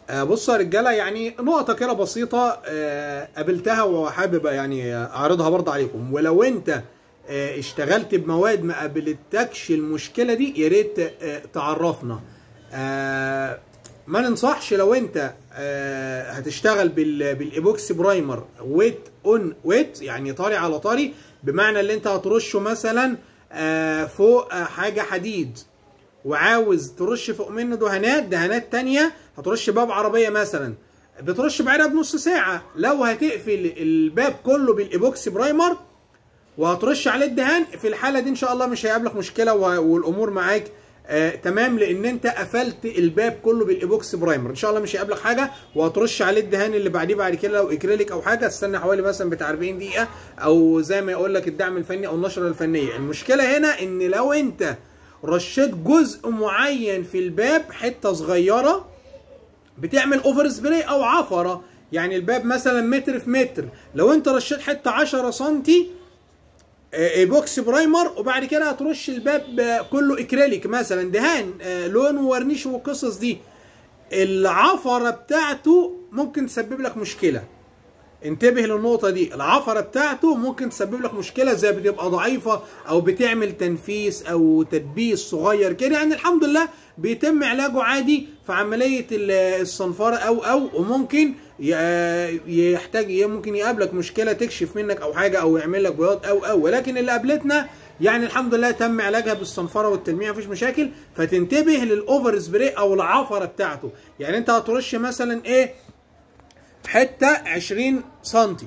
آه، بصوا يا رجاله يعني نقطه كده بسيطه آه، قابلتها وحابب يعني اعرضها برضه عليكم ولو انت آه، اشتغلت بمواد ما قابلتكش المشكله دي يا ريت آه، تعرفنا آه، ما ننصحش لو انت آه، هتشتغل بال- بالايبوكسي برايمر ويت اون ويت يعني طاري على طاري بمعنى اللي انت هترشه مثلا آه، فوق آه، حاجه حديد وعاوز ترش فوق منه دهانات دهانات تانية هترش باب عربية مثلا بترش بعدها بنص ساعة لو هتقفل الباب كله بالايبوكسي برايمر وهترش عليه الدهان في الحالة دي ان شاء الله مش هيقابلك مشكلة و- والامور معاك آه تمام لان انت قفلت الباب كله بالايبوكسي برايمر ان شاء الله مش هيقابلك حاجه وهترش عليه الدهان اللي بعديه بعد كده لو اكريليك او حاجه تستنى حوالي مثلا بتاع 40 دقيقه او زي ما يقول لك الدعم الفني او النشره الفنيه المشكله هنا ان لو انت رشيت جزء معين في الباب حته صغيره بتعمل اوفر سبراي او عفره يعني الباب مثلا متر في متر لو انت رشيت حته 10 سنتي آه، بوكس برايمر وبعد كده هترش الباب آه، كله اكريليك مثلا دهان آه، لون وورنيش والقصص دي العفره بتاعته ممكن تسبب لك مشكله انتبه للنقطة دي العفرة بتاعته ممكن تسبب لك مشكلة زي بتبقى ضعيفة او بتعمل تنفيس او تدبيس صغير كده يعني الحمد لله بيتم علاجه عادي في عملية ال- الصنفرة او او وممكن ي- يحتاج ممكن يقابلك مشكلة تكشف منك او حاجة او يعمل لك بياض او او ولكن اللي قابلتنا يعني الحمد لله تم علاجها بالصنفرة والتلميع مفيش مشاكل فتنتبه للاوفر سبراي او العفرة بتاعته يعني انت هترش مثلا ايه حته 20 سنتي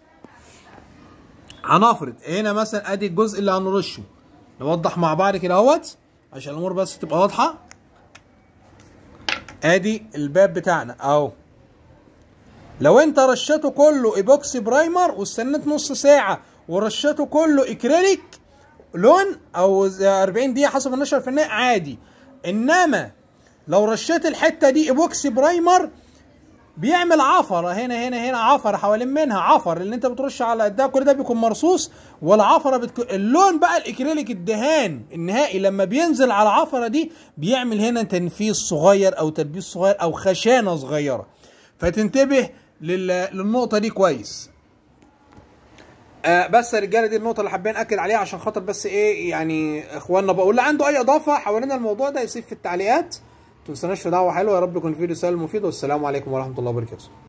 هنفرض هنا مثلا ادي الجزء اللي هنرشه نوضح مع بعض كده اهوت عشان الامور بس تبقى واضحه ادي الباب بتاعنا اهو لو انت رشيته كله ايبوكسي برايمر واستنيت نص ساعه ورشيته كله اكريليك لون او 40 دقيقه حسب النشره الفنيه عادي انما لو رشيت الحته دي ايبوكسي برايمر بيعمل عفرة هنا هنا هنا عفرة حوالين منها عفر اللي انت بترش على قدها كل ده بيكون مرصوص والعفرة بتكون اللون بقى الاكريليك الدهان النهائي لما بينزل على العفرة دي بيعمل هنا تنفيذ صغير او تدبيس صغير او خشانة صغيرة فتنتبه لل... للنقطة دي كويس آه بس يا رجاله دي النقطه اللي حابين اكد عليها عشان خاطر بس ايه يعني اخواننا بقول اللي عنده اي اضافه حوالين الموضوع ده يسيب في التعليقات تنسوناش في دعوه حلوه يا رب يكون في رساله مفيده والسلام عليكم ورحمه الله وبركاته